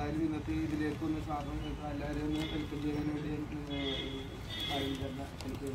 എന്തായാലും ഇന്നത്തെ ഇതിലേക്ക് ഒന്ന് സ്വാഗതം എല്ലാവരും ഒന്ന് വെൽക്കം ചെയ്യുന്നതിന് വേണ്ടി ആരംഭിക്കുന്ന എനിക്ക്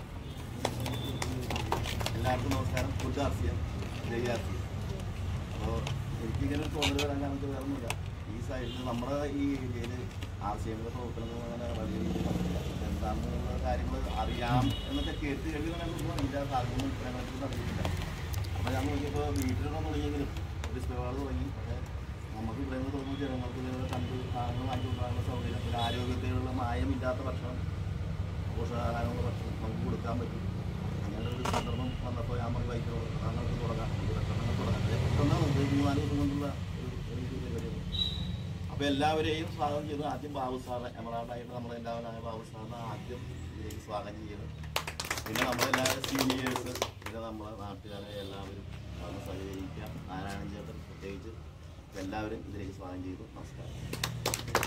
എല്ലാവർക്കും നമസ്കാരം ഫുഡ് ആർസിയം ജയ് ആർസി അപ്പോൾ എനിക്കിങ്ങനെ ഒരു തോന്നൽ വരാൻ കാരണം വേറെ ഒന്നുമില്ല ഈ സൈഡിൽ നമ്മുടെ ഈ ഏരിയയിൽ ആർ സി എമ്മിൻ്റെ പ്രവർത്തനങ്ങൾ അങ്ങനെ വലിയ രീതിയിൽ നടക്കില്ല എന്താണെന്നുള്ള കാര്യങ്ങൾ അറിയാം എന്നൊക്കെ കേട്ട് കഴിയുന്ന അതിൻ്റെ സാധനങ്ങൾ ഇത്രയും അറിയില്ല അപ്പോൾ ഞാൻ നോക്കിയപ്പോൾ വീട്ടിലൊന്നും തുടങ്ങിയെങ്കിലും ഒരു സ്പെവാൾ തുടങ്ങി പക്ഷേ നമുക്ക് ഇവിടെ നിന്ന് തോന്നുന്നു ജനങ്ങൾക്ക് ഇതേപോലെ കണ്ട് സാധനങ്ങൾ വാങ്ങി കൊണ്ടുപോകാനുള്ള സൗകര്യം പിന്നെ ആരോഗ്യത്തിലുള്ള മായമില്ലാത്ത ഭക്ഷണം പോഷകാഹാരമുള്ള ഭക്ഷണം നമുക്ക് കൊടുക്കാൻ പറ്റും അങ്ങനെ ഒരു സന്ദർഭം വന്നപ്പോൾ ഞാൻ പറഞ്ഞു ബൈക്കിനോട് നമുക്ക് തുടങ്ങാം ഇത് പെട്ടെന്ന് തുടങ്ങാം അത് പെട്ടെന്ന് ഒരു മൂന്നാല് ദിവസം കൊണ്ടുള്ള ഒരു ഒരു ഇത് പരിപാടിയാണ് അപ്പോൾ എല്ലാവരെയും സ്വാഗതം ചെയ്തു ആദ്യം ബാബു സാറ് എമറാൾഡായിട്ട് നമ്മളെല്ലാവരും ബാബു സാറിനെ ആദ്യം ഇതിലേക്ക് സ്വാഗതം ചെയ്തു പിന്നെ നമ്മളെല്ലാവരും സീനിയേഴ്സ് പിന്നെ നമ്മുടെ നാട്ടുകാരെ എല്ലാവരും വന്ന് സഹകരിക്കുക നാരായണൻ ചേട്ടൻ പ്രത്യേകിച്ച് എല്ലാവരും ഇതിലേക്ക് സ്വാഗതം ചെയ്തു നമസ്കാരം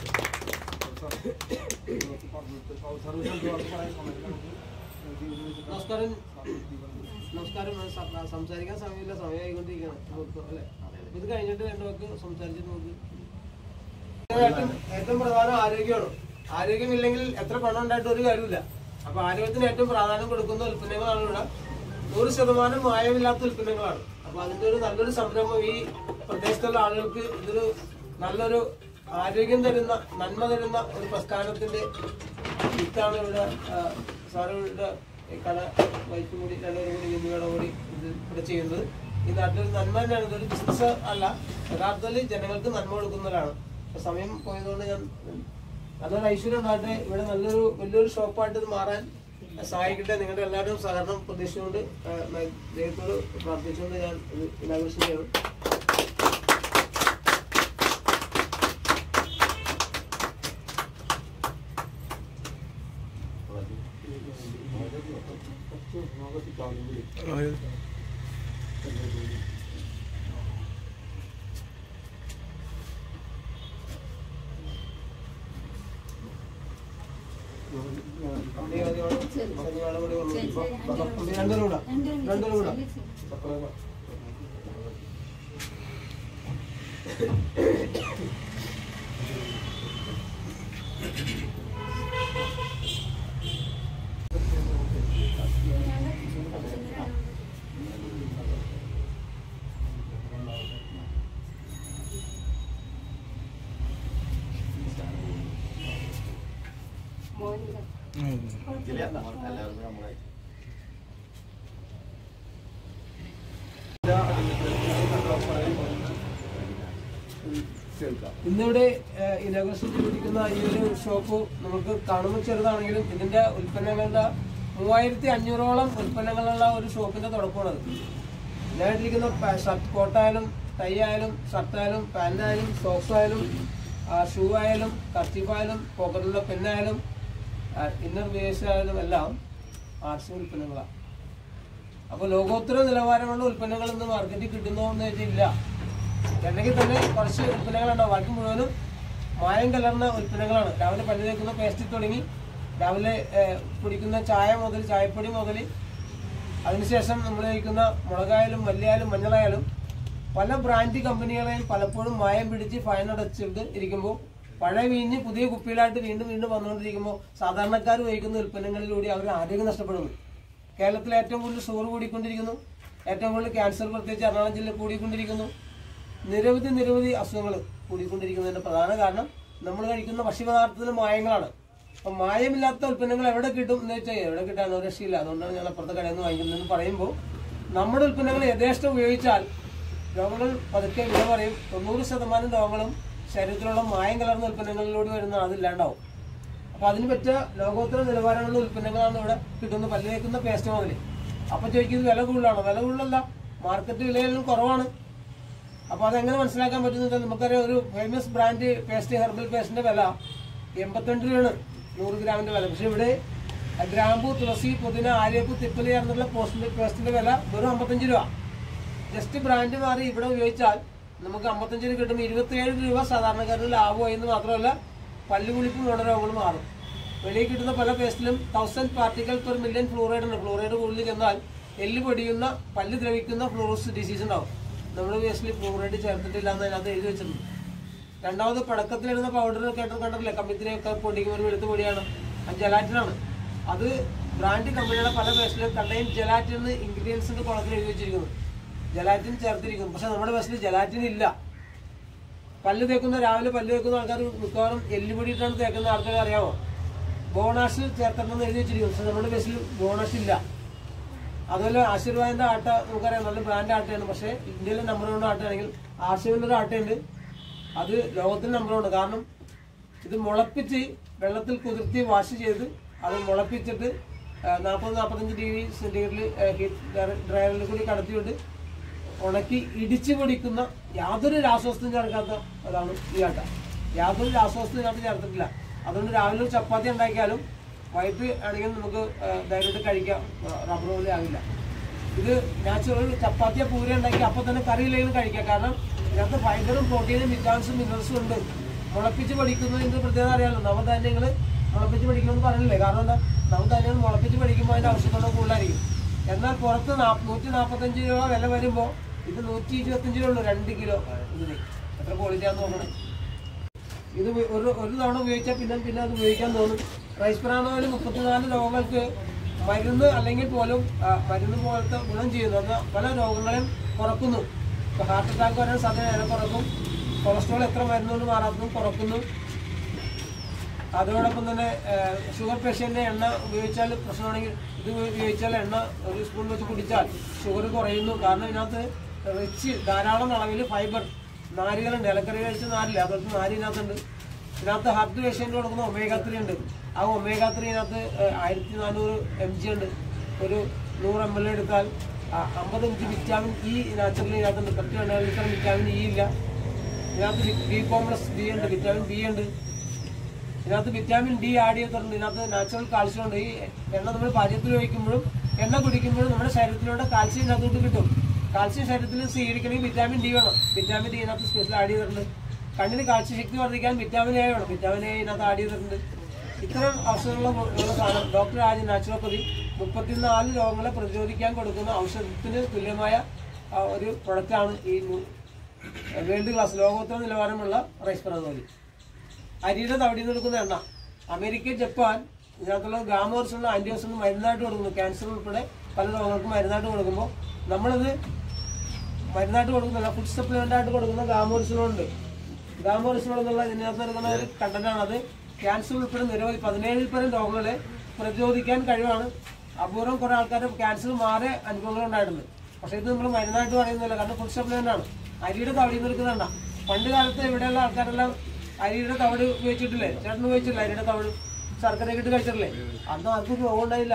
നമസ്കാരം നമസ്കാരം സ- സംസാരിക്കാൻ സമയമില്ല സമയമായിക്കൊണ്ടിരിക്കുകയാണ് നമുക്ക് അല്ലേ ഇത് കഴിഞ്ഞിട്ട് രണ്ടു വാക്ക് സംസാരിച്ചിട്ട് നമുക്ക് ഏറ്റവും ഏറ്റവും പ്രധാനം ആരോഗ്യമാണ് ആരോഗ്യമില്ലെങ്കിൽ എത്ര പണം ഉണ്ടായിട്ട് ഒരു കാര്യമില്ല അപ്പൊ ആരോഗ്യത്തിന് ഏറ്റവും പ്രാധാന്യം കൊടുക്കുന്ന ഉൽപ്പന്നങ്ങളാണ് ഇവിടെ നൂറ് ശതമാനം മായമില്ലാത്ത ഉൽപ്പന്നങ്ങളാണ് അപ്പൊ അതിന്റെ ഒരു നല്ലൊരു സംരംഭം ഈ പ്രദേശത്തുള്ള ആളുകൾക്ക് ഇതൊരു നല്ലൊരു ആരോഗ്യം തരുന്ന നന്മ തരുന്ന ഒരു പ്രസ്ഥാനത്തിന്റെ വിത്താണ് ഇവിടെ ആ, സാറ് ഇവിടെ ഈ കട വൈഫും കൂടി രണ്ടുപേരും കൂടി വലിയ കട കൂടി ഇത് ഇവിടെ ചെയ്യുന്നത് ഈ നാട്ടിലൊരു നന്മ തന്നെയാണ് ഇതൊരു ബിസിനസ് അല്ല യഥാർത്ഥത്തിൽ ജനങ്ങൾക്ക് നന്മ കൊടുക്കുന്നവരാണ് അപ്പൊ സമയം പോയതുകൊണ്ട് ഞാൻ നല്ലൊരു ഐശ്വര്യം ഉണ്ടാകട്ടെ ഇവിടെ നല്ലൊരു വലിയൊരു ഷോപ്പായിട്ട് ഇത് മാറാൻ സഹായിക്കട്ടെ നിങ്ങളുടെ എല്ലാവരുടെയും സഹകരണം പ്രതീക്ഷിച്ചുകൊണ്ട് ആ, മ- ദൈവത്തോട് പ്രാർത്ഥിച്ചുകൊണ്ട് ഞാൻ ഇത് ഇനാഗ്രേഷൻ ചെയ്യണം അമ്മയെ ആദ്യം ശനിയാഴ്ച കൂടി വന്നു. അമ്മ രണ്ടുപേരും കൂടാ രണ്ടുപേരും കൂടാ ഇല്ല എല്ലാവർക്കും നമ്മളെ ഇന്നിവിടെ ഇനാഗ്രേഷൻ ചെയ്തിരിക്കുന്ന ഈ ഒരു ഷോപ്പ് നമുക്ക് കാണുമ്പോൾ ചെറുതാണെങ്കിലും ഇതിന്റെ ഉൽപ്പന്നങ്ങളുടെ മൂവായിരത്തി അഞ്ഞൂറോളം ഉൽപ്പന്നങ്ങളുള്ള ഒരു ഷോപ്പിന്റെ തുടക്കമാണത് ഇതിനായിട്ടിരിക്കുന്ന പ- ഷർട്ട് കോട്ടായാലും ടൈ ആയാലും ഷർട്ടായാലും പാൻ്റായാലും സോക്സ് ആയാലും ഷൂ ആയാലും കർച്ചീഫ് ആയാലും പോക്കറ്റിലുള്ള പെന്നായാലും ഇന്നർ വേസ് ആയാലും എല്ലാം ആർട്സ് ഉൽപ്പന്നങ്ങളാണ് അപ്പോൾ ലോകോത്തര നിലവാരമുള്ള ഉൽപ്പന്നങ്ങൾ ഇന്ന് മാർക്കറ്റിൽ കിട്ടുന്നോ എന്ന് വെച്ചില്ല അല്ലെങ്കിൽ തന്നെ കുറച്ച് ഉൽപ്പന്നങ്ങളുണ്ടാവും ബാക്കി മുഴുവനും മായം കലർന്ന ഉൽപ്പന്നങ്ങളാണ് രാവിലെ പല്ല് തേക്കുന്ന പേസ്റ്റിൽ തുടങ്ങി രാവിലെ ഏഹ്, കുടിക്കുന്ന ചായ മുതൽ ചായപ്പൊടി മുതൽ അതിനുശേഷം നമ്മൾ കഴിക്കുന്ന മുളകായാലും മല്ലിയായാലും മഞ്ഞളായാലും പല ബ്രാൻഡ് കമ്പനികളെയും പലപ്പോഴും മായം പിടിച്ച് ഫൈൻ അടച്ചിട്ട് ഇരിക്കുമ്പോൾ പഴയ വീഞ്ഞ് പുതിയ കുപ്പികളായിട്ട് വീണ്ടും വീണ്ടും വന്നുകൊണ്ടിരിക്കുമ്പോൾ സാധാരണക്കാർ ഉപയോഗിക്കുന്ന ഉൽപ്പന്നങ്ങളിലൂടെ അവർ ആരോഗ്യം നഷ്ടപ്പെടുന്നു കേരളത്തിൽ ഏറ്റവും കൂടുതൽ ഷുഗർ കൂടിക്കൊണ്ടിരിക്കുന്നു ഏറ്റവും കൂടുതൽ ക്യാൻസർ പ്രത്യേകിച്ച് എറണാകുളം ജില്ലയിൽ കൂടിക്കൊണ്ടിരിക്കുന്നു നിരവധി നിരവധി അസുഖങ്ങൾ കൂടിക്കൊണ്ടിരിക്കുന്നതിന്റെ പ്രധാന കാരണം നമ്മൾ കഴിക്കുന്ന ഭക്ഷ്യപദാർത്ഥത്തിന് മായങ്ങളാണ് അപ്പൊ മായമില്ലാത്ത ഉൽപ്പന്നങ്ങൾ എവിടെ കിട്ടും എന്ന് വെച്ചാൽ എവിടെ കിട്ടാൻ ഒരു രക്ഷയില്ല അതുകൊണ്ടാണ് ഞാൻ അപ്പുറത്തെ കടയിൽ നിന്ന് വാങ്ങിക്കുന്നതെന്ന് പറയുമ്പോൾ നമ്മുടെ ഉൽപ്പന്നങ്ങൾ യഥേഷ്ടം ഉപയോഗിച്ചാൽ രോഗങ്ങൾ പതുക്കെ വില പറയും തൊണ്ണൂറ് ശതമാനം രോഗങ്ങളും ശരീരത്തിലുള്ള മായം കലർന്ന ഉൽപ്പന്നങ്ങളിലൂടെ വരുന്ന അതില്ലാണ്ടാവും അപ്പൊ അതിന് പറ്റിയ ലോകോത്തര നിലവാരമുള്ള ഉൽപ്പന്നങ്ങളാണ് ഇവിടെ കിട്ടുന്ന പല്ല് തേക്കുന്ന പേസ്റ്റ് മുതൽ അപ്പൊ ചോദിക്കുന്നത് വില കൂടുതലാണോ വില കൂടുതലല്ല മാർക്കറ്റ് വിലയിലും കുറവാണ് അപ്പൊ അതെങ്ങനെ മനസ്സിലാക്കാൻ പറ്റുന്നത് നമുക്കറിയാം ഒരു ഫേമസ് ബ്രാൻഡ് പേസ്റ്റ് ഹെർബൽ പേസ്റ്റിന്റെ വില എൺപത്തിരണ്ട് രൂപയാണ് നൂറ് ഗ്രാമിന്റെ വില പക്ഷെ ഇവിടെ ഗ്രാമ്പു തുളസി പുതിന ആര്യപ്പ് തിപ്പലി ചേർന്നുള്ള പോസ്റ്റിന്റെ പേസ്റ്റിന്റെ വില വെറും അമ്പത്തഞ്ച് രൂപ ജസ്റ്റ് ബ്രാൻഡ് മാറി ഇവിടെ ഉപയോഗിച്ചാൽ നമുക്ക് അമ്പത്തഞ്ചിന് കിട്ടും ഇരുപത്തിയേഴ് രൂപ സാധാരണക്കാരന് ലാഭമായി എന്ന് മാത്രമല്ല പല്ലുകുളിപ്പും രോഗങ്ങൾ മാറും വെളിയിൽ കിട്ടുന്ന പല പേസ്റ്റിലും thousand particle per million fluoride ഉണ്ട് ഫ്ലൂറൈഡ് കൂടുതൽ ചെന്നാൽ എല്ല് പൊടിയുന്ന പല്ല് ദ്രവിക്കുന്ന ഫ്ലൂറോസ് ഡിസീസ് ഉണ്ടാവും നമ്മുടെ പേസ്റ്റിൽ ഫ്ലൂറൈഡ് ചേർത്തിട്ടില്ല എന്ന് അതിനകത്ത് എഴുതി വെച്ചിട്ടുണ്ട് രണ്ടാമത് പടക്കത്തിലിടുന്ന പൗഡർ കേട്ടോ കണ്ടല്ലേ കമ്പിത്തിനെയൊക്കെ പൊടിക്കുന്ന ഒരു വെളുത്ത പൊടിയാണ് അത് ജലാറ്റിനാണ് അത് ബ്രാൻഡ് കമ്പനിയുടെ പല ബസ്സിലും കണ്ടെയ്ൻ ജലാറ്റിൻ ഇൻഗ്രീഡിയൻസിന്റെ കുളത്തിൽ എഴുതി വെച്ചിരിക്കുന്നു ജലാറ്റിൻ ചേർത്തിരിക്കുന്നു പക്ഷെ നമ്മുടെ ബസ്സിൽ ജലാറ്റിൻ ഇല്ല പല്ല് തേക്കുന്ന രാവിലെ പല്ല് തേക്കുന്ന ആൾക്കാർ മിക്കവാറും എല്ലുപൊടി ഇട്ടാണ് തേക്കുന്ന ആൾക്കാർ അറിയാമോ ബോണാഷ് ചേർത്തണമെന്ന് എഴുതി വെച്ചിരിക്കും പക്ഷെ നമ്മുടെ ബസ്സിൽ ബോണാഷ് ഇല്ല അതുപോലെ ആശീർവാദിന്റെ ആട്ട നമുക്കറിയാം നല്ല ബ്രാൻഡ് ആട്ടയാണ് പക്ഷേ ഇന്ത്യയിലെ നമ്പർ വൺ ആട്ടയാണെങ്കിൽ ആശീർവാദിന്റെ ഒരു ആട്ടയുണ്ട് അത് ലോകത്തിൽ നമ്പർ ഉണ്ട് കാരണം ഇത് മുളപ്പിച്ച് വെള്ളത്തിൽ കുതിർത്തി വാഷ് ചെയ്ത് അത് മുളപ്പിച്ചിട്ട് നാൽപ്പത് നാൽപ്പത്തഞ്ച് ഡിഗ്രി സെന്റിഗ്രേഡിൽ ഹീറ്റ് ഡ്രയറിൽ കൂടി കടത്തിവിട്ട് ഉണക്കി ഇടിച്ചു പൊടിക്കുന്ന യാതൊരു രാസവസ്തുവും ചേർക്കാത്ത അതാണ് ഈ ആട്ട യാതൊരു രാസവസ്തുവും ഇതിനകത്ത് ചേർത്തിട്ടില്ല അതുകൊണ്ട് രാവിലെ ഒരു ചപ്പാത്തി ഉണ്ടാക്കിയാലും വൈകിട്ട് ആണെങ്കിൽ നമുക്ക് ആ, ധൈര്യമായിട്ട് കഴിക്കാം ആ, റബ്ബർ പോലെ ആകില്ല ഇത് നാച്ചുറൽ ചപ്പാത്തിയ പൂര ഉണ്ടാക്കി അപ്പൊ തന്നെ കറിയില്ലെങ്കിലും കഴിക്കാം കാരണം ഇതിനകത്ത് ഫൈബറും പ്രോട്ടീനും വിറ്റാമിൻസും മിനറൽസും ഉണ്ട് മുളപ്പിച്ച് പഠിക്കുന്നതിന്റെ പ്രത്യേകത അറിയാമല്ലോ നവധാന്യങ്ങൾ മുളപ്പിച്ച് പഠിക്കണമെന്ന് പറഞ്ഞില്ലേ കാരണം എന്താ നവധാന്യങ്ങൾ മുളപ്പിച്ച് പഠിക്കുമ്പോൾ അതിന്റെ ഔഷധം കൂടുതലായിരിക്കും എന്നാൽ പുറത്ത് നാ- നൂറ്റി നാൽപ്പത്തഞ്ച് രൂപ വില വരുമ്പോൾ ഇത് നൂറ്റി ഇരുപത്തഞ്ച് രൂപ ഉള്ളൂ രണ്ട് കിലോ ഇതിന് എത്ര ക്വാളിറ്റിയാന്ന് നോക്കണേ ഇത് ഉപ- ഒരു ഒരു തവണ ഉപയോഗിച്ചാൽ പിന്നെ പിന്നെ അത് ഉപയോഗിക്കാൻ തോന്നും റൈസ് പ്രാണോയിൽ മുപ്പത്തിനാല് രോഗങ്ങൾക്ക് മരുന്ന് അല്ലെങ്കിൽ പോലും ആ, മരുന്ന് പോലത്തെ ഗുണം ചെയ്യുന്നു അത് പല രോഗങ്ങളെയും കുറക്കുന്നു ഇപ്പൊ ഹാർട്ട് അറ്റാക്ക് വരാൻ സാധ്യത അതിനെ കുറക്കും കൊളസ്ട്രോൾ എത്ര മരുന്നുകൊണ്ട് മാറാത്തതും കുറക്കുന്നു അതോടൊപ്പം തന്നെ ഷുഗർ പേഷ്യന്റിന്റെ എണ്ണ ഉപയോഗിച്ചാൽ പ്രശ്നമാണെങ്കിൽ ഇത് ഉപയോഗിച്ചാൽ എണ്ണ ഒരു സ്പൂൺ വെച്ച് കുടിച്ചാൽ ഷുഗർ കുറയുന്നു കാരണം ഇതിനകത്ത് റിച്ച് ധാരാളം അളവിൽ ഫൈബർ നാരുകളുണ്ട് ഇലക്കറി കഴിച്ച നാരില്ല അതുപോലത്തെ നാര് ഇതിനകത്തുണ്ട് ഇതിനകത്ത് ഹാർട്ട് പേഷ്യന്റ് കൊടുക്കുന്ന ഒമേഗ ത്രീ ഉണ്ട് ആ ഒമേഗ ത്രീ ഇതിനകത്ത് ആയിരത്തി നാനൂറ് എം ജി ഉണ്ട് ഒരു നൂറ് എം എൽ എടുത്താൽ ആ, അമ്പത് M G vitamin E naturally ഇതിനകത്തുണ്ട് പത്ത് എണ്ണ ലിറ്റർ വിറ്റാമിൻ ഇ ഇല്ല ഇതിനകത്ത് ബി കോംപ്ലക്സ് ബി ഉണ്ട് വിറ്റാമിൻ ബി ഉണ്ട് ഇതിനകത്ത് വിറ്റാമിൻ ഡി ആഡ് ചെയ്തിട്ടുണ്ട് ഇതിനകത്ത് നാച്ചുറൽ കാൽസ്യം ഉണ്ട് ഈ എണ്ണ നമ്മൾ പാചകത്തിൽ ഉപയോഗിക്കുമ്പോഴും എണ്ണ കുടിക്കുമ്പോഴും നമ്മുടെ ശരീരത്തിലൂടെ കാൽസ്യം ഇതിനകത്തോട്ട് കിട്ടും കാൽസ്യം ശരീരത്തിൽ സ്വീകരിക്കണമെങ്കിൽ വിറ്റാമിൻ ഡി വേണം വിറ്റാമിൻ ഡി ഇതിനകത്ത് സ്പെഷ്യൽ ആഡ് ചെയ്തിട്ടുണ്ട് കണ്ണിന് കാഴ്ച ശക്തി വർദ്ധിക്കാൻ വിറ്റാമിൻ എ വേണം വിറ്റാമിൻ എ ഇതിനകത്ത് ആഡ് ചെയ്തിട്ടുണ്ട് ഇത്തരം ഔഷധമുള്ള ഉള്ള സാധനം ഡോക്ടർ രാജ് നാച്ചുറോപ്പതി മുപ്പത്തിനാല് രോഗങ്ങളെ പ്രതിരോധിക്കാൻ കൊടുക്കുന്ന ഔഷധത്തിന് തുല്യമായ ആ, ഒരു പ്രൊഡക്റ്റാണ് ഈ ന്യൂ- വേൾഡ് ക്ലാസ് ലോകോത്തര നിലവാരമുള്ള റൈസ് പറാതോലി അരിയുടെ തവിടിൽ നിന്ന് എടുക്കുന്ന എണ്ണ അമേരിക്ക ജപ്പാൻ ഇതിനകത്തുള്ള ഗാമോർസുള്ള ആന്റിയോസിന് മരുന്നായിട്ട് കൊടുക്കുന്നു ക്യാൻസർ ഉൾപ്പെടെ പല രോഗങ്ങൾക്കും മരുന്നായിട്ട് കൊടുക്കുമ്പോൾ നമ്മളത് മരുന്നായിട്ട് കൊടുക്കുന്നില്ല ഫുഡ് സപ്ലിമെന്റ് ആയിട്ട് കൊടുക്കുന്ന ഗാമോറിസിനുണ്ട് ഗാമോറിസിനോട് എന്നുള്ള ഇതിനകത്ത് എടുക്കുന്ന ഒരു കണ്ടന്റാണ് അത് ക്യാൻസർ ഉൾപ്പെടെ നിരവധി പതിനേഴിൽ പരം രോഗങ്ങളെ പ്രതിരോധിക്കാൻ കഴിവാണ് അപൂർവം കുറെ ആൾക്കാർ ക്യാൻസർ മാറിയ അനുഭവങ്ങൾ ഉണ്ടായിട്ടുണ്ട് പക്ഷെ ഇത് നമ്മൾ മരുന്നായിട്ട് പറയുന്നില്ല കാരണം ഫുഡ് സപ്ലിമെന്റ് ആണ് അരിയുടെ തവിടിൽ നിന്ന് എടുക്കുന്ന എണ്ണ പണ്ട് കാലത്ത് ഇവിടെയുള്ള ആൾക്കാരെല്ലാം അരിയുടെ തവിട് ഉപയോഗിച്ചിട്ടില്ലേ ചേട്ടൻ ഉപയോഗിച്ചില്ല അരിയുടെ തവിട് ശർക്കര ഇട്ട് കഴിച്ചിട്ടില്ലേ അന്ന് ആർക്കും രോഗം ഉണ്ടായില്ല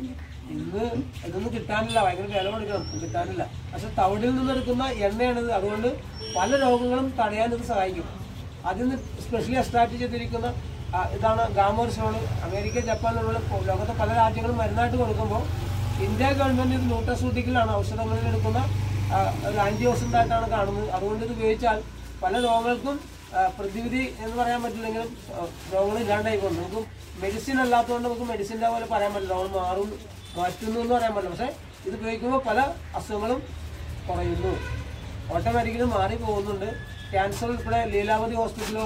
ഇന്ന് ഇതൊന്നും കിട്ടാനില്ല ഭയങ്കര വില കൊടുക്കണം കിട്ടാനില്ല പക്ഷെ തവിടിൽ നിന്ന് എടുക്കുന്ന എണ്ണയാണിത് അതുകൊണ്ട് പല രോഗങ്ങളും തടയാൻ ഇത് സഹായിക്കും അതിൽ നിന്ന് സ്പെഷ്യലി എസ്റ്റാബ്ലിഷ് ചെയ്തിരിക്കുന്ന ആ, ഇതാണ് ഗാമോറിസോൾ അമേരിക്ക ജപ്പാൻ ഉൾപ്പെടെ ലോകത്തെ പല രാജ്യങ്ങളും മരുന്നായിട്ട് കൊടുക്കുമ്പോൾ ഇന്ത്യ ഗവൺമെന്റ് ഇത് ന്യൂട്രസ്യൂട്ടിക്കലാണ് ഔഷധങ്ങളിൽ എടുക്കുന്ന ആ, ഒരു ആന്റി ഓക്സിഡന്റ് ആയിട്ടാണ് കാണുന്നത് അതുകൊണ്ട് ഇത് ഉപയോഗിച്ചാൽ പല രോഗങ്ങൾക്കും ആ, പ്രതിവിധി എന്ന് പറയാൻ പറ്റില്ലെങ്കിലും ആ, രോഗങ്ങൾ ഇല്ലാണ്ടായി പോകും നമുക്ക് മെഡിസിൻ അല്ലാത്തതുകൊണ്ട് നമുക്ക് മെഡിസിൻ്റെ പോലെ പറയാൻ പറ്റില്ല രോഗം മാറും മാറ്റുന്നു എന്ന് പറയാൻ പറ്റില്ല പക്ഷേ ഇത് ഉപയോഗിക്കുമ്പോൾ പല അസുഖങ്ങളും കുറയുന്നു ഓട്ടോമാറ്റിക്കലി മാറി പോകുന്നുണ്ട് ക്യാൻസർ ഉൾപ്പെടെ ലീലാവതി ഹോസ്പിറ്റലോ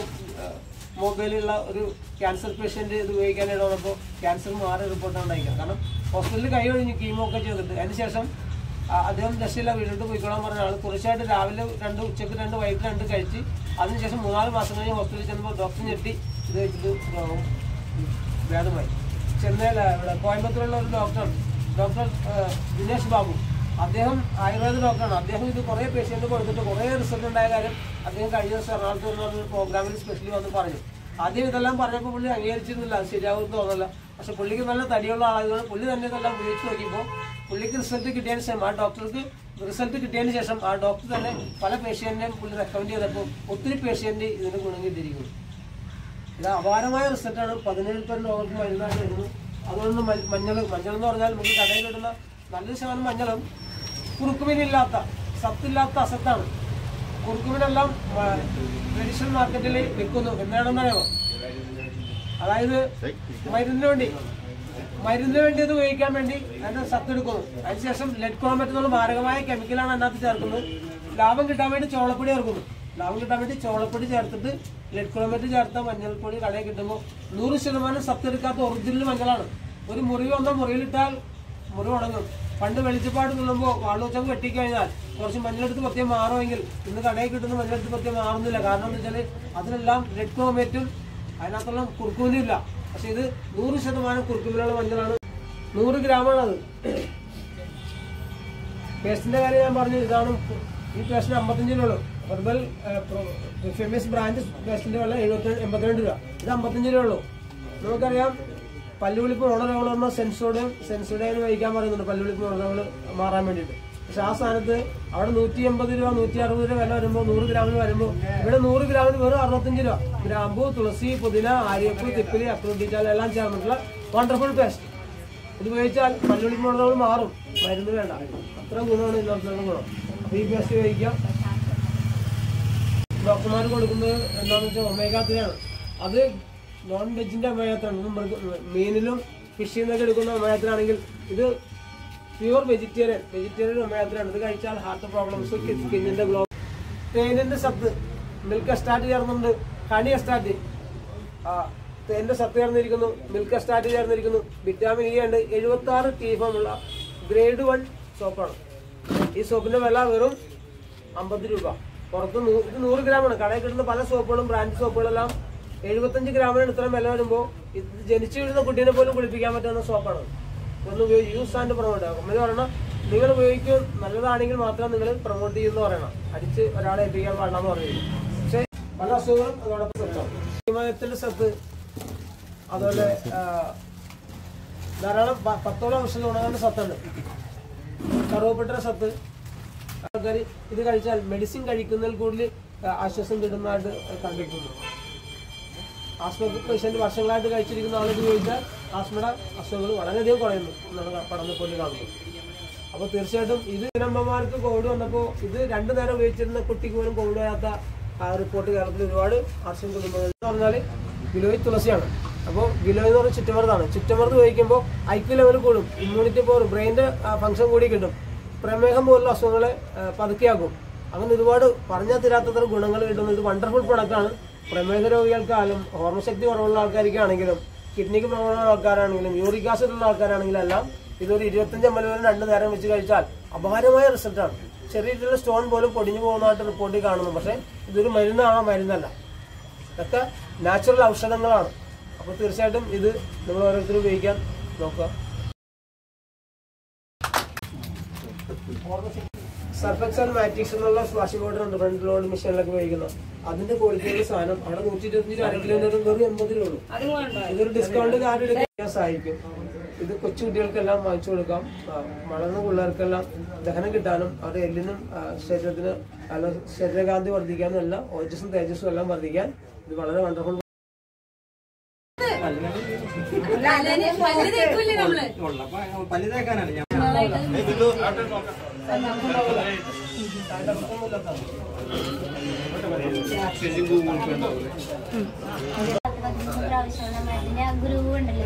മൊബൈലുള്ള ഒരു ക്യാൻസർ പേഷ്യന്റ് ഇത് ഉപയോഗിക്കാനായിട്ട് വന്നപ്പോൾ ക്യാൻസർ മാറി റിപ്പോർട്ടാണ് ഉണ്ടായിരിക്കുക കാരണം ഹോസ്പിറ്റലിൽ കൈ ഒഴിഞ്ഞു കീമോ ഒക്കെ ചെയ്തിട്ട് അതിനുശേഷം ആ, അദ്ദേഹം രക്ഷയില്ല വീട്ടിലോട്ട് പോയിക്കോളാൻ പറഞ്ഞ ആൾ തീർച്ചയായിട്ടും രാവിലെ രണ്ട് ഉച്ചക്ക് രണ്ട് വൈകിട്ട് രണ്ട് കഴിച്ച് അതിനുശേഷം മൂന്നാല് മാസം കഴിഞ്ഞ് ഹോസ്പിറ്റലിൽ ചെന്നപ്പോൾ ഡോക്ടർ ഞെട്ടി ഇത് വെച്ചിട്ട് രോഗം ഭേദമായി ചെന്നൈയിൽ ഇവിടെ കോയമ്പത്തൂരുള്ള ഒരു ഡോക്ടർ ഡോക്ടർ ആ, ദിനേശ് ബാബു അദ്ദേഹം ആയുർവേദ ഡോക്ടറാണ് അദ്ദേഹം ഇത് കുറേ പേഷ്യന്റ് കൊടുത്തിട്ട് കുറേ റിസൾട്ട് ഉണ്ടായ കാര്യം അദ്ദേഹം കഴിഞ്ഞ ദിവസം എറണാകുളത്ത് നിന്ന് ഒരു പ്രോഗ്രാമിൽ സ്പെഷ്യലി വന്ന് പറഞ്ഞു ആദ്യം ഇതെല്ലാം പറഞ്ഞപ്പോൾ പുള്ളി അംഗീകരിച്ചിരുന്നില്ല അത് ശരിയാവും തോന്നല്ല പക്ഷെ പുള്ളിക്ക് നല്ല തടിയുള്ള ആളുകൾ പുള്ളി തന്നെ ഇതെല്ലാം ഉപയോഗിച്ച് നോക്കിയപ്പോൾ പുള്ളിക്ക് റിസൾട്ട് കിട്ടിയതിന് ശേഷം ആ ഡോക്ടർക്ക് റിസൾട്ട് കിട്ടിയതിന് ശേഷം ആ ഡോക്ടർ തന്നെ പല പേഷ്യന്റിനെയും പുള്ളി റെക്കമെൻഡ് ചെയ്തപ്പോൾ ഒത്തിരി പേഷ്യന്റ് ഇതിന് ഗുണം കിട്ടിയിരിക്കുന്നു ഇത് അപാരമായ റിസൾട്ടാണ് പതിനേഴ് പേരുടെ രോഗങ്ങൾക്ക് മരുന്നായിട്ട് വരുന്നു അതുകൊണ്ട് മഞ്ഞൾ മഞ്ഞൾ എന്ന് പറഞ്ഞാൽ നമുക്ക് കടയിൽ കിട്ടുന്ന നല്ലൊരു ശതമാനം മഞ്ഞളും കുറുക്കുമീനില്ലാത്ത സത്തില്ലാത്ത അസത്താണ് കുറുക്കുമീനെല്ലാം മെഡിസിൻ മാർക്കറ്റിൽ വിൽക്കുന്നു എന്താണെന്നറിയാമോ അതായത് മരുന്നിന് വേണ്ടി മരുന്നിന് വേണ്ടി ഇത് ഉപയോഗിക്കാൻ വേണ്ടി അതിന്റെ സത്ത് എടുക്കുന്നു അതിനുശേഷം ലെഡ് ക്രോമറ്റ് എന്നുള്ള മാരകമായ കെമിക്കലാണ് അതിനകത്ത് ചേർക്കുന്നത് ലാഭം കിട്ടാൻ വേണ്ടി ചോളപ്പൊടി ചേർക്കുന്നു ലാഭം കിട്ടാൻ വേണ്ടി ചോളപ്പൊടി ചേർത്തിട്ട് ലെഡ് ക്രോമേറ്റ് ചേർത്ത മഞ്ഞൾപ്പൊടി കടയിൽ കിട്ടുമ്പോൾ നൂറ് ശതമാനം സത്തെടുക്കാത്ത ഒറിജിനൽ മഞ്ഞളാണ് ഒരു മുറിവ് വന്നാൽ മുറിയിലിട്ടാൽ മുറിവ് ഉണങ്ങും പണ്ട് വെളിച്ചപ്പാട് തുള്ളുമ്പോൾ വാളുവച്ചം വെട്ടിക്കഴിഞ്ഞാൽ കുറച്ച് മഞ്ഞളെടുത്ത് പത്തിയം മാറുമെങ്കിൽ ഇന്ന് കടയിൽ കിട്ടുന്ന മഞ്ഞളെടുത്ത് പത്തിയം മാറുന്നില്ല കാരണം എന്ന് വെച്ചാൽ അതിലെല്ലാം ലെഡ് ക്രോമേറ്റും അതിനകത്തുള്ള കുറുക്കുമലും ഇല്ല പക്ഷെ ഇത് നൂറ് ശതമാനം കുറുക്കുമലുള്ള മഞ്ഞളാണ് നൂറ് ഗ്രാമാണത് പേസ്റ്റിന്റെ കാര്യം ഞാൻ പറഞ്ഞു ഇതാണ് ഈ പേസ്റ്റിന് അമ്പത്തഞ്ച് രൂപ ഉള്ളൂ ഹെർബൽ ഫേമസ് ബ്രാൻഡ് പേസ്റ്റിന്റെ വില എഴുപത്തി എൺപത്തിരണ്ട് രൂപ ഇത് അമ്പത്തഞ്ച് രൂപ ഉള്ളൂ നമുക്കറിയാം പല്ലുവിളിപ്പ് ഉണരവുകൾ പറഞ്ഞ സെൻസോഡയും സെൻസോഡയും വഹിക്കാൻ പറയുന്നുണ്ട് പല്ലുവിളിപ്പ് ഉണരവുകൾ മാറാൻ വേണ്ടിയിട്ട് പക്ഷെ ആ സ്ഥാനത്ത് അവിടെ നൂറ്റി എൺപത് രൂപ നൂറ്റി അറുപത് രൂപ വില വരുമ്പോൾ നൂറ് ഗ്രാമിന് വരുമ്പോൾ ഇവിടെ നൂറ് ഗ്രാമിന് വെറും അറുപത്തഞ്ച് രൂപ ഗ്രാമ്പു തുളസി പുതിന ആര്യപ്പ് തിപ്പിലി അക്രോഡിറ്റാൽ എല്ലാം ചേർന്നിട്ടുള്ള വണ്ടർഫുൾ പേസ്റ്റ് ഇത് ഉപയോഗിച്ചാൽ പല്ലുളിപ്പ് ഉണരവുകൾ മാറും മരുന്ന് വേണ്ട അത്ര ഗുണമാണ് ഇതിനകത്തുള്ള ഗുണം അപ്പൊ ഈ പേസ്റ്റ് ഉപയോഗിക്കാം ഡോക്ടർമാർ കൊടുക്കുന്നത് എന്താണെന്ന് വെച്ചാൽ ഒമേഗ ത്രീ ആണ് അത് നോൺ വെജിന്റെ ഒമേഗ ത്രീ ആണ് മൃഗ മീനിലും ഫിഷിൽ നിന്നൊക്കെ എടുക്കുന്ന ഒമേഗ ത്രീ ആണെങ്കിൽ ഇത് pure vegetarian vegetarian omega three ആണ് ഇത് കഴിച്ചാൽ ഹാർട്ട് പ്രോബ്ലംസ് സ്കിന്നിന്റെ ഗ്ലോ തേനിന്റെ സത്ത് മിൽക്ക് എസ്റ്റാറ്റ് ചേർന്നുണ്ട് ഹണി എസ്റ്റാറ്റ് ആ തേനിന്റെ സത്ത് ചേർന്നിരിക്കുന്നു മിൽക്ക് എസ്റ്റാറ്റ് ചേർന്നിരിക്കുന്നു വിറ്റാമിൻ ഇ ഉണ്ട് എഴുപത്തി ആറ് ടീഫമുള്ള ഗ്രേഡ് വൺ സോപ്പാണ് ഈ സോപ്പിന്റെ വില വെറും അമ്പത് രൂപ പുറത്ത് നൂ- ഇത് നൂറ് ഗ്രാമാണ് കടയിൽ കിട്ടുന്ന പല സോപ്പുകളും ബ്രാൻഡ് സോപ്പുകളെല്ലാം എഴുപത്തഞ്ച് ഗ്രാമിന് ഇത്രയും വില വരുമ്പോൾ ഇത് ജനിച്ചു വീഴുന്ന കുട്ടീനെ പോലും കുളിപ്പിക്കാൻ പറ്റുന്ന സോപ്പാണ് ഒന്ന് യൂസ് ആൻഡ് പ്രൊമോട്ട് കമ്പനി പറയണം നിങ്ങൾ ഉപയോഗിക്കും നല്ലതാണെങ്കിൽ മാത്രം നിങ്ങൾ പ്രൊമോട്ട് ചെയ്യുന്ന പറയണം അടിച്ച് ഒരാളെ ഏൽപ്പിക്കാൻ പാടില്ലെന്ന് പറയുന്നത് പക്ഷേ പല അസുഖങ്ങളും അതോടൊപ്പം സെറ്റാവും ഹിമാലയത്തിന്റെ സത്ത് അതുപോലെ ആ, ധാരാളം പ- പത്തോളം ഔഷധ ഗുണങ്ങളുടെ സത്തുണ്ട് കറുവപ്പട്ട സത്ത് ആൾക്കാർ ഇത് കഴിച്ചാൽ മെഡിസിൻ കഴിക്കുന്നതിൽ കൂടുതൽ ആ, ആശ്വാസം കിട്ടുന്നതായിട്ട് കണ്ടിട്ടുണ്ട് ആസ്മ പേഷ്യന്റ് വർഷങ്ങളായിട്ട് കഴിച്ചിരിക്കുന്ന ആളുകൾ ഉപയോഗിച്ചാൽ ആസ്മയുടെ അസുഖങ്ങൾ വളരെയധികം കുറയുന്നു എന്നാണ് പഠനത്തിൽ കാണുന്നത് അപ്പോൾ തീർച്ചയായിട്ടും ഇത് അമ്മമാർക്ക് കോവിഡ് വന്നപ്പോൾ ഇത് രണ്ടു നേരം ഉപയോഗിച്ചിരുന്ന കുട്ടിക്ക് പോലും കോവിഡ് വരാത്ത ആ റിപ്പോർട്ട് കേരളത്തിൽ ഒരുപാട് ആർഷം കുടുംബങ്ങൾ എന്ന് പറഞ്ഞാൽ ഗിലോയ് തുളസിയാണ് അപ്പോൾ ഗിലോയ് എന്ന് പറഞ്ഞാൽ ചുറ്റമർദ്ദമാണ് ചുറ്റമർദ്ദം ഉപയോഗിക്കുമ്പോൾ ഐക്യു ലെവൽ കൂടും ഇമ്മ്യൂണിറ്റി പവർ ബ്രെയിൻ്റെ ഫംഗ്ഷൻ കൂടി കിട്ടും പ്രമേഹം പോലുള്ള അസുഖങ്ങളെ ആ, പതുക്കെയാക്കും അങ്ങനെ ഒരുപാട് പറഞ്ഞാൽ തീരാത്തത്ര ഗുണങ്ങൾ കിട്ടുന്ന ഒരു വണ്ടർഫുൾ പ്രൊഡക്റ്റാണ് പ്രമേഹ രോഗികൾക്കായാലും ഹോർമോശക്തി കുറവുള്ള ആൾക്കാർക്കാണെങ്കിലും കിഡ്നിക്ക് പ്രോബ്ലമുള്ള ആൾക്കാരാണെങ്കിലും യൂറിക് ആസിഡ് ഉള്ള ആൾക്കാരാണെങ്കിലും എല്ലാം ഇതൊരു ഇരുപത്തഞ്ച് എം എൽ വരെ രണ്ട് നേരം വെച്ച് കഴിച്ചാൽ അപാരമായ റിസൾട്ടാണ് ശരീരത്തിലെ സ്റ്റോൺ പോലും പൊടിഞ്ഞു പോകുന്നതായിട്ട് റിപ്പോർട്ടിൽ കാണുന്നു പക്ഷേ ഇതൊരു മരുന്നാണോ മരുന്നല്ല ഇതൊക്കെ നാച്ചുറൽ ഔഷധങ്ങളാണ് അപ്പോൾ തീർച്ചയായിട്ടും ഇത് നിങ്ങൾ ഓരോരുത്തരും ഉപയോഗിക്കാൻ നോക്കുക സർഫക്സ് ആൻഡ് മാറ്റിക്സ് എന്നുള്ള വാഷിംഗ് പൗഡർ ഉണ്ട് ഫ്രണ്ട് ലോഡ് മെഷീനിലൊക്കെ ഉപയോഗിക്കുന്നത് അതിന്റെ ക്വാളിറ്റിയുള്ള സാധനം അവിടെ നൂറ്റി ഇരുപത്തഞ്ച് രൂപ അര കിലോമീറ്റർ വെറും എൺപത് രൂപ ഉള്ളൂ ഇതൊരു ഡിസ്കൗണ്ട് കാർഡ് എടുക്കാൻ സഹായിക്കും ഇത് കൊച്ചു കുട്ടികൾക്കെല്ലാം വാങ്ങിച്ചു കൊടുക്കാം ആ, വളർന്ന പിള്ളേർക്കെല്ലാം ദഹനം കിട്ടാനും അവരുടെ എല്ലിനും ആ, ശരീരത്തിന് അല്ല ശരീരകാന്തി വർദ്ധിക്കാനും എല്ലാം ഓജസ്സും തേജസ്സും എല്ലാം വർദ്ധിക്കാൻ ഇത് വളരെ വണ്ടർഫുൾ ഉള്ളപ്പോ പല്ല് തേക്കാനാണ് ഞാൻ പ്രാവശ്യം നമ്മുടെ ഗ്രൂവ് ഉണ്ടല്ലോ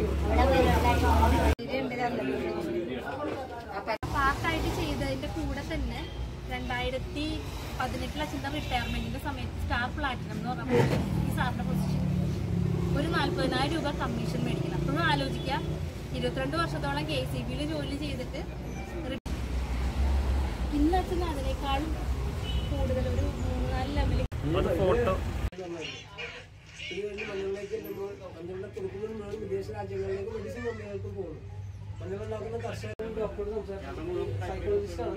അവിടെ പാർട്ടായിട്ട് ചെയ്തതിന്റെ കൂടെ തന്നെ രണ്ടായിരത്തി പതിനെട്ടിൽ അച്ഛൻ്റെ റിട്ടയർമെന്റിന്റെ സമയത്ത് സ്റ്റാർ പ്ലാറ്റിനം എന്ന് പറഞ്ഞ ഈ സാറിന്റെ പൊസിഷൻ ഒരു നാല്പതിനായിരം രൂപ കമ്മീഷൻ മേടിക്കണം അപ്പോഴും ആലോചിക്കുക ഇരുപത്തിരണ്ട് വർഷത്തോളം കെ സി ബിയിൽ ജോലി ചെയ്തിട്ട് റി- ഇന്ന് അച്ഛൻ അതിനേക്കാളും കൂടുതൽ ഒരു മൂന്ന് നാല് ലെവലിൽ ഫോട്ടോ ഇത് കഴിഞ്ഞ് മഞ്ഞളിലേക്ക് ചെല്ലുമ്പോൾ മഞ്ഞളുടെ തുറക്കുന്നതിന് മുഴുവൻ വിദേശ രാജ്യങ്ങളിലേക്ക് മെഡിസിൻ കമ്പനികൾക്കും പോകുന്നു മഞ്ഞളുണ്ടാക്കുന്ന കർഷകരും ഡോക്ടറും സംസാരിക്കുന്നത് സൈക്കോളജിസ്റ്റാണ്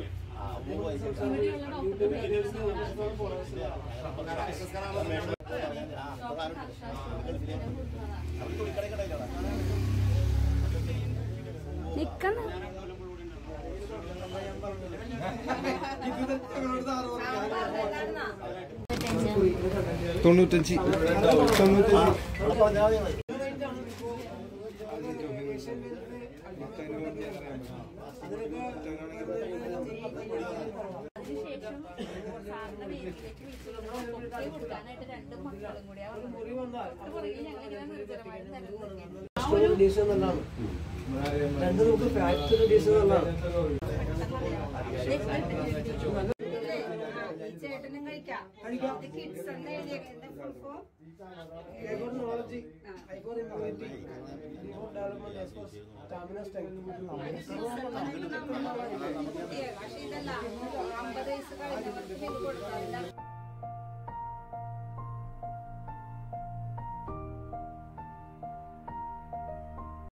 നിക്കണം തൊണ്ണൂറ്റഞ്ച് തൊണ്ണൂറ്റഞ്ച് അതിനുശേഷം സാറിന്റെ വേദിയിലേക്ക് വിളിച്ചു കൊടുക്കാനായിട്ട് രണ്ട് മക്കളും കൂടി അവർ പുറകിൽ ഞങ്ങളിങ്ങനെ നിർജ്ജനമായിട്ട് നിലനിൽക്കുകയാണ് റിഡ്യൂസ് എന്നുള്ളതാണ് രണ്ട് നമുക്ക് ഫാറ്റ് റിഡ്യൂസ് എന്നുള്ളതാണ് ചേട്ടനും കഴിക്കാം കഴിക്കാം. ഇത് കിഡ്സ് എന്ന് എഴുതിയേക്കുന്നത് full form Labor knowledge, hyper immunity, reward development as well as stamina strength. കുട്ടിയെ പക്ഷെ ഇതല്ല അമ്പത് വയസ്സ് കഴിഞ്ഞവർക്ക് ഇത് കൊടുക്കാറില്ല